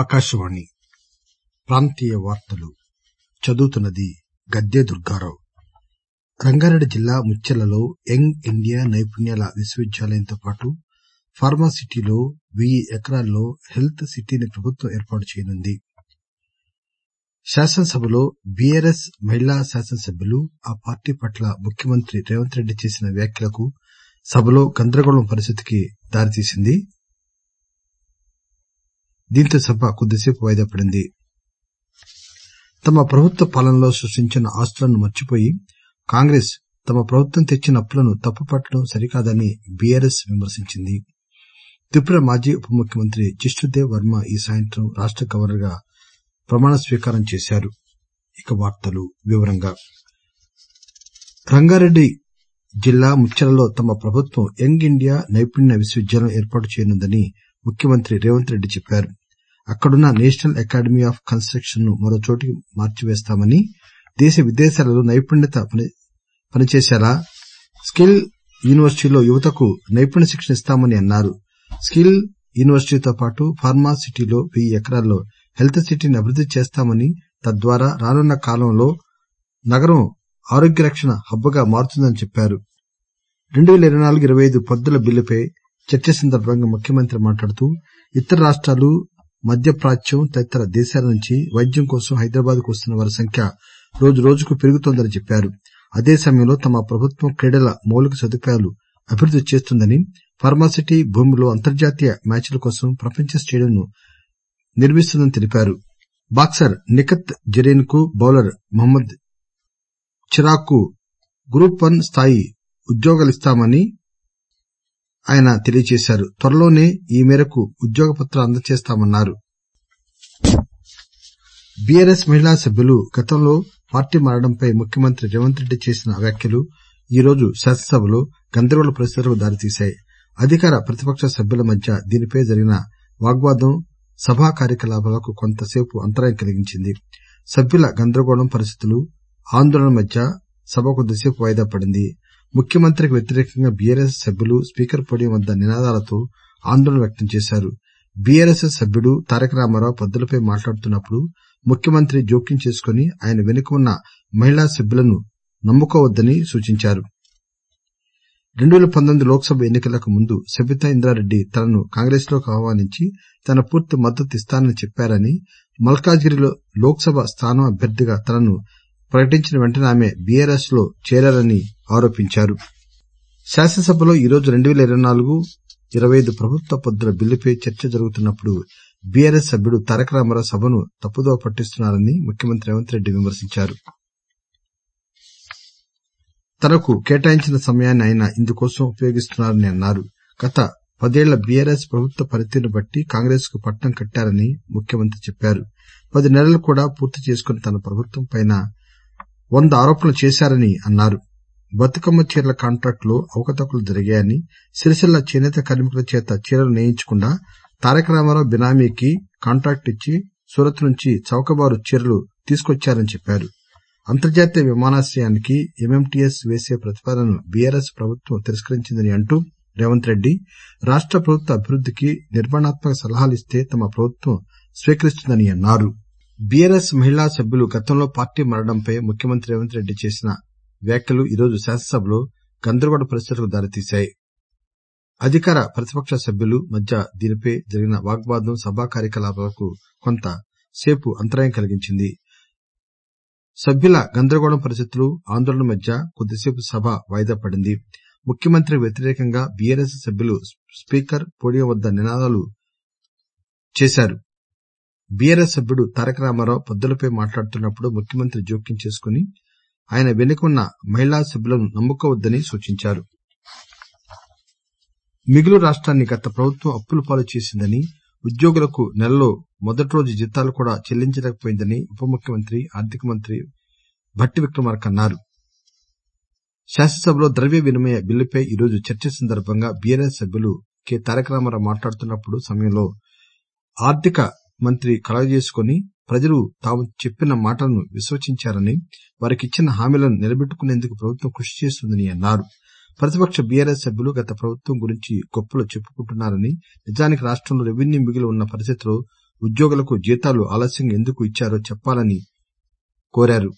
ఆకాశవాణి ప్రాంతీయ వార్తలు చదువుతున్నది గద్దె దుర్గారావు రంగారెడ్డి జిల్లా ముచ్చెర్లలో యంగ్ ఇండియా నైపుణ్యాల విశ్వవిద్యాలయంతో పాటు ఫార్మాసిటీలో వెయ్యి ఎకరాల్లో హెల్త్ సిటీని ప్రభుత్వం ఏర్పాటు చేయనుంది శాసనసభలో బీఆర్ఎస్ మహిళా శాసనసభ్యులు ఆ పార్టీ పట్ల ముఖ్యమంత్రి రేవంత్ రెడ్డి చేసిన వ్యాఖ్యలకు సభలో గందరగోళం పరిస్థితికి దారితీసింది దీంతో సభ కొద్దిసేపు వాయిదా పడింది తమ ప్రభుత్వ పాలనలో సృష్టించిన ఆస్తులను మర్చిపోయి కాంగ్రెస్ తమ ప్రభుత్వం తెచ్చిన అప్పులను తప్పుపట్టడం సరికాదని బీఆర్ఎస్ విమర్శించింది త్రిపుర మాజీ ఉప ముఖ్యమంత్రి జిష్ణుదేవ్ వర్మ ఈ సాయంత్రం రాష్ట గవర్నర్ గా ప్రమాణ స్వీకారం చేశారు రంగారెడ్డి జిల్లా ముచ్చెర్లలో తమ ప్రభుత్వం యంగ్ ఇండియా నైపుణ్య విశ్వవిద్యాలయం ఏర్పాటు చేయనుందని ముఖ్యమంత్రి రేవంత్ రెడ్డి చెప్పారు అక్కడున్న నేషనల్ అకాడమీ ఆఫ్ కన్ స్టక్షన్ ను మరో చోటికి మార్చివేస్తామని దేశ విదేశాలలో నైపుణ్యత పనిచేసేలా స్కిల్ యూనివర్సిటీలో యువతకు నైపుణ్య శిక్షణ ఇస్తామని అన్నారు స్కిల్ యూనివర్సిటీతో పాటు ఫార్మా సిటీలో వెయ్యి ఎకరాల్లో హెల్త్ సిటీని అభివృద్ది చేస్తామని తద్వారా రానున్న కాలంలో నగరం ఆరోగ్య రక్షణ హబ్ గా మారుతుందని చెప్పారు పద్దుల బిల్లుపై చర్చ సందర్బంగా ముఖ్యమంత్రి మాట్లాడుతూ ఇతర రాష్టాలు మధ్యప్రాచ్యం తదితర దేశాల నుంచి వైద్యం కోసం హైదరాబాద్ కు వస్తున్న వారి సంఖ్య రోజురోజుకు పెరుగుతోందని చెప్పారు అదే సమయంలో తమ ప్రభుత్వం క్రీడల మౌలిక సదుపాయాలు అభివృద్ది చేస్తుందని ఫార్మాసిటీ భూమిలో అంతర్జాతీయ మ్యాచ్ల కోసం ప్రపంచ స్టేడియంను నిర్మిస్తుందని తెలిపారు బాక్సర్ నిఖత్ జరీన్ కు బౌలర్ మహ్మద్ చిరాక్ కు గ్రూప్ వన్ స్థాయి ఉద్యోగాలిస్తామని ఆయన తెలియజేశారు త్వరలోనే ఈ మేరకు ఉద్యోగ పత్రాలు అందజేస్తామన్నారు బీఆర్ఎస్ మహిళా సభ్యులు గతంలో పార్టీ మారడంపై ముఖ్యమంత్రి రేవంత్ రెడ్డి చేసిన వ్యాఖ్యలు ఈరోజు శాసనసభలో గందరగోళ పరిస్థితులకు దారితీశాయి అధికార ప్రతిపక్ష సభ్యుల మధ్య దీనిపై జరిగిన వాగ్వాదం సభా కార్యకలాపాలకు కొంతసేపు అంతరాయం కలిగించింది సభ్యుల గందరగోళం పరిస్థితులు ఆందోళన మధ్య సభ కొద్దిసేపు వాయిదా పడింది ముఖ్యమంత్రికి వ్యతిరేకంగా బీఆర్ఎస్ సభ్యులు స్పీకర్ పోడియం వద్ద నినాదాలతో ఆందోళన వ్యక్తం చేశారు బీఆర్ఎస్ సభ్యుడు తారక రామారావు పద్దులపై మాట్లాడుతున్నప్పుడు ముఖ్యమంత్రి జోక్యం చేసుకుని ఆయన వెనుక ఉన్న మహిళా సభ్యులను నమ్ముకోవద్దని సూచించారు లోక్ సభ ఎన్ని కలకు ముందు సబితా ఇంద్రారెడ్డి తనను కాంగ్రెస్ లోకి ఆహ్వానించి తన పూర్తి మద్దతు ఇస్తానని చెప్పారని మల్కాజిగిరి లోక్ సభ స్థానం అభ్యర్థిగా తనను ప్రకటించిన వెంటనే ఆమె బీఆర్ఎస్ లో చేరారని ఆరోపించారు శాసనసభలో ఈరోజు ప్రభుత్వ పద్దుల బిల్లుపై చర్చ జరుగుతున్నప్పుడు బీఆర్ఎస్ సభ్యుడు తారక రామారావు సభను తప్పుదోవ పట్టిస్తున్నారని ముఖ్యమంత్రి రేవంత్ రెడ్డి విమర్శించారు తనకు కేటాయించిన సమయాన్ని ఆయన ఇందుకోసం ఉపయోగిస్తున్నారని అన్నారు గత పదేళ్ల బీఆర్ఎస్ ప్రభుత్వ పనితీరును బట్టి కాంగ్రెస్ కు పట్టం కట్టారని ముఖ్యమంత్రి చెప్పారు పది నెలలు కూడా పూర్తి చేసుకుని తన ప్రభుత్వంపై వంద ఆరోపణలు చేశారని అన్నారు బతుకమ్మ చీరల కాంట్రాక్ట్ లో అవకతవకలు జరిగాయని సిరిసిల్ల చేనేత కార్మికుల చేత చీరలు నేయించకుండా తారక రామారావు బినామీకి కాంట్రాక్టు ఇచ్చి సూరత్ నుంచి చౌకబారు చీరలు తీసుకొచ్చారని చెప్పారు అంతర్జాతీయ విమానాశ్రయానికి ఎంఎంటీఎస్ వేసే ప్రతిపాదనను బీఆర్ఎస్ ప్రభుత్వం తిరస్కరించిందని అంటూ రేవంత్ రెడ్డి రాష్ట ప్రభుత్వ అభివృద్దికి నిర్మాణాత్మక సలహాలిస్తే తమ ప్రభుత్వం స్వీకరిస్తుందని అన్నారు బీఆర్ఎస్ మహిళా సభ్యులు గతంలో పార్టీ మారడంపై ముఖ్యమంత్రి రేవంత్ రెడ్డి చేసిన వ్యాఖ్యలు ఈరోజు శాసనసభలో గందరగోళ పరిస్థితులకు దారితీశాయి అధికార ప్రతిపక్ష సభ్యుల మధ్య దీనిపై జరిగిన వాగ్వాదం సభా కార్యకలాపాలకు కొంత సేపు అంతరాయం కలిగించింది సభ్యుల గందరగోళం పరిస్థితులు ఆందోళన మధ్య కొద్దిసేపు సభ వాయిదా పడింది ముఖ్యమంత్రికి వ్యతిరేకంగా బీఆర్ఎస్ సభ్యులు స్పీకర్ పోడియం వద్ద నినాదాలు చేశారు బీఆర్ఎస్ సభ్యుడు తారక రామారావు పద్దులపై మాట్లాడుతున్నప్పుడు ముఖ్యమంత్రి జోక్యం చేసుకుని ఆయన వెనుక ఉన్న మహిళా సభ్యులను నమ్ముకోవద్దని సూచించారు మిగులు రాష్టాన్ని గత ప్రభుత్వం అప్పుల పాలు చేసిందని ఉద్యోగులకు నెలలో మొదటి రోజు జీతాలు కూడా చెల్లించలేకపోయిందని ఉప ముఖ్యమంత్రి ఆర్థిక మంత్రి భట్టి విక్రమార్క అన్నారు శాసనసభలో ద్రవ్య వినిమయ బిల్లుపై ఈరోజు చర్చ సందర్బంగా బీఆర్ఎస్ సభ్యులు కె తారక రామారావు మాట్లాడుతున్నప్పుడు సమయంలో ఆర్థిక మంత్రి కలగజేసుకుని ప్రజలు తాము చెప్పిన మాటలను విశ్వసించారని వారికిచ్చిన హామీలను నిలబెట్టుకునేందుకు ప్రభుత్వం కృషి చేస్తుందని అన్నారు ప్రతిపక్ష బీఆర్ఎస్ సభ్యులు గత ప్రభుత్వం గురించి గొప్పలు చెప్పుకుంటున్నారని నిజానికి రాష్టంలో రెవెన్యూ మిగిలి ఉన్న పరిస్థితిలో ఉద్యోగులకు జీతాలు ఆలస్యంగా ఎందుకు ఇచ్చారో చెప్పాలని కోరారు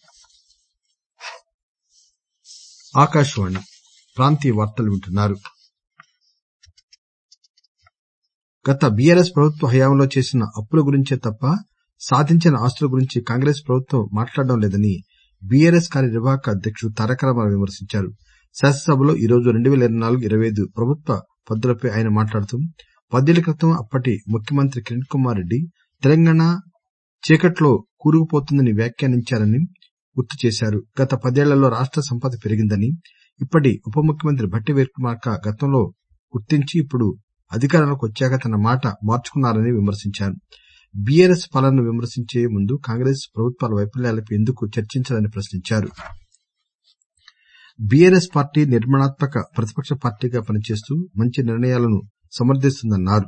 గత బీఆర్ఎస్ ప్రభుత్వ హయాంలో చేసిన అప్పుల గురించే తప్ప సాధించిన ఆస్తుల గురించి కాంగ్రెస్ ప్రభుత్వం మాట్లాడడం లేదని బీఆర్ఎస్ కార్యనిర్వాహక అధ్యకుడు తారక రామారావు విమర్శించారు శాసనసభలో ఈరోజు 2024 ప్రభుత్వ పద్దులపై ఆయన మాట్లాడుతూ పదేళ్ల క్రితం అప్పటి ముఖ్యమంత్రి కిరణ్ కుమార్ రెడ్డి తెలంగాణ చీకట్లో కూరుకుపోతుందని వ్యాఖ్యానించారని గుర్తు చేశారు గత పదేళ్లలో రాష్ట సంపద పెరిగిందని ఇప్పటి ఉప ముఖ్యమంత్రి భట్టి విక్రమార్క గతంలో గుర్తించి ఇప్పుడు అధికారంలోకి వచ్చాక తన మాట మార్చుకున్నారని విమర్శించారు బీఆర్ఎస్ పాలనను విమర్శించే ముందు కాంగ్రెస్ ప్రభుత్వాల వైఫల్యాలపై ఎందుకు చర్చించరని ప్రశ్నించారు బీఆర్ఎస్ పార్టీ నిర్మాణాత్మక ప్రతిపక్ష పార్టీగా పనిచేస్తూ మంచి నిర్ణయాలను సమర్దిస్తుందన్నారు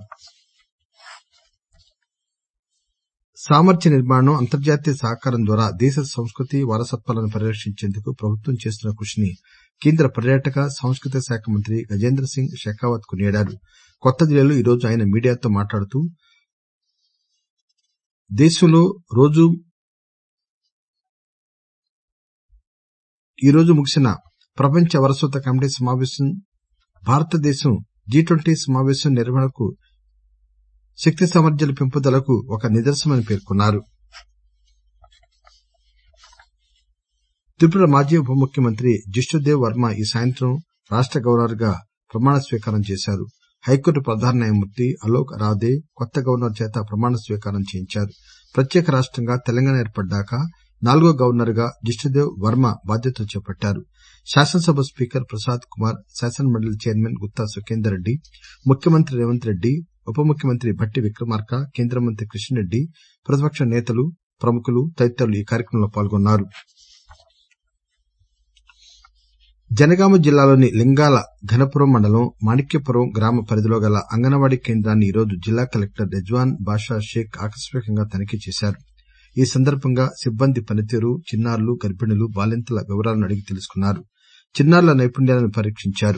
సామర్థ్య నిర్మాణం అంతర్జాతీయ సహకారం ద్వారా దేశ సంస్కృతి వారసత్వాలను పరిరక్షించేందుకు ప్రభుత్వం చేస్తున్న కృషిని కేంద్ర పర్యాటక సాంస్కృతిక శాఖ మంత్రి గజేంద్ర సింగ్ షెకావత్ కొనియాడారు కొత్త ఢిల్లీలో ఈరోజు ఆయన మీడియాతో మాట్లాడుతూ దేశంలో ఈరోజు ముగిసిన ప్రపంచ వారసత్వ కమిటీ సమావేశం భారతదేశం జి ట్వంటీ సమావేశం నిర్వహణకు శక్తి సామర్థ్యాల పెంపుదలకు ఒక నిదర్శనమని పేర్కొన్నారు త్రిపుర మాజీ ఉప ముఖ్యమంత్రి జిష్ణుదేవ్ వర్మ ఈ సాయంత్రం రాష్ట గవర్నర్ గా ప్రమాణ స్వీకారం చేశారు హైకోర్టు ప్రధాన న్యాయమూర్తి అలోక్ అరాధే కొత్త గవర్నర్ చేత ప్రమాణ స్వీకారం చేయించారు ప్రత్యేక రాష్టంగా తెలంగాణ ఏర్పడ్డాక నాలుగో గవర్నర్ గా జిష్ణుదేవ్ వర్మ బాధ్యతలు చేపట్టారు శాసనసభ స్పీకర్ ప్రసాద్ కుమార్ శాసనమండలి చైర్మన్ గుత్తా సుఖేందర్ రెడ్డి ముఖ్యమంత్రి రేవంత్ రెడ్డి ఉప ముఖ్యమంత్రి భట్టి విక్రమార్క కేంద్ర మంత్రి కిషన్ రెడ్డి ప్రతిపక్ష నేతలు ప్రముఖులు తదితరులు ఈ కార్యక్రమంలో పాల్గొన్నారు జనగామ జిల్లాలోని లింగాల ఘనపురం మండలం మాణిక్యపురం గ్రామ పరిధిలో గల అంగన్వాడీ కేంద్రాన్ని ఈరోజు జిల్లా కలెక్టర్ రెజ్వాన్ బాషా షేక్ ఆకస్మికంగా తనిఖీ చేశారు ఈ సందర్భంగా సిబ్బంది పనితీరు చిన్నారులు గర్భిణులు బాలింతల వివరాలను అడిగి తెలుసుకున్నారు చిన్నారుల నైపుణ్యాలను పరీక్షించారు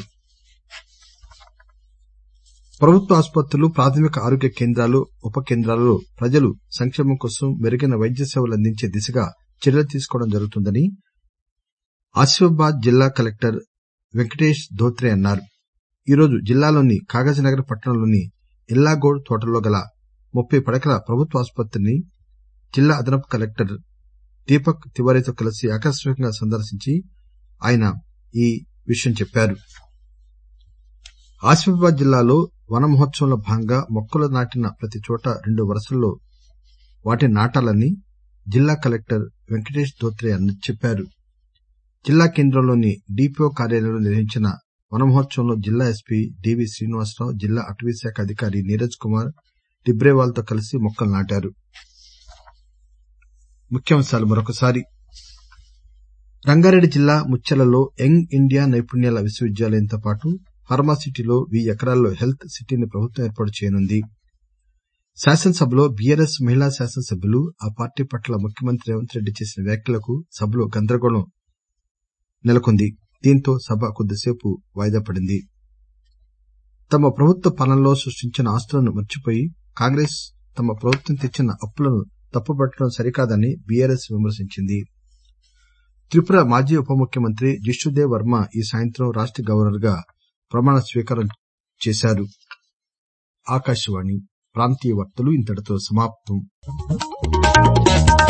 ప్రభుత్వ ఆసుపత్రులు ప్రాథమిక ఆరోగ్య కేంద్రాలు ఉప కేంద్రాలలో ప్రజల సంక్షేమం కోసం మెరుగైన వైద్య సేవలు అందించే దిశగా చర్యలు తీసుకోవడం జరుగుతుందని ఆసిఫాబాద్ జిల్లా కలెక్టర్ వెంకటేష్ ధోత్రే అన్నారు ఈరోజు జిల్లాలోని కాగజ్నగర్ పట్టణంలోని ఇల్లాగోడ్ తోటలో గల ముప్పై పడకల ప్రభుత్వ ఆసుపత్రిని జిల్లా అదనపు కలెక్టర్ దీపక్ తివారీతో కలిసి ఆకస్మికంగా సందర్శించి ఆయన ఈ విషయం చెప్పారు ఆసిఫాబాద్ జిల్లాలో వన మహోత్సవంలో భాగంగా మొక్కలు నాటిన ప్రతి చోట రెండు వరుసల్లో వాటిని నాటాలని జిల్లా కలెక్టర్ వెంకటేష్ ధోత్రే చెప్పారు జిల్లా కేంద్రంలోని డిపిఓ కార్యాలయంలో నిర్వహించిన వన మహోత్సవంలో జిల్లా ఎస్పీ డివి శ్రీనివాసరావు జిల్లా అటవీశాఖ అధికారి నీరజ్ కుమార్ డిబ్రేవాల్ తో కలిసి మొక్కలు నాటారు రంగారెడ్డి జిల్లా ముచ్చెలలో యంగ్ ఇండియా నైపుణ్యాల విశ్వవిద్యాలయంతో పాటు ఫార్మాసిటీలో వెయ్యి ఎకరాల్లో హెల్త్ సిటీని ప్రభుత్వం ఏర్పాటు చేయనుంది శాసనసభలో బీఆర్ఎస్ మహిళా శాసనసభ్యులు ఆ పార్టీ పట్ల ముఖ్యమంత్రి రేవంత్ రెడ్డి చేసిన వ్యాఖ్యలకు సభలో గందరగోళం నెలకొంది దీంతో సభ కొద్దిసేపు వాయిదా పడింది తమ ప్రభుత్వ పాలనలో సృష్టించిన ఆస్తులను మర్చిపోయి కాంగ్రెస్ తమ ప్రభుత్వం తెచ్చిన అప్పులను తప్పుపట్టడం సరికాదని బీఆర్ఎస్ విమర్శించింది త్రిపుర మాజీ ఉప ముఖ్యమంత్రి జిష్ణుదేవ్ వర్మ ఈ సాయంత్రం రాష్ట గవర్నర్ గా ప్రమాణ స్వీకారం చేశారు ప్రాంతీయ వార్తలు ఇంతటితో సమాప్తం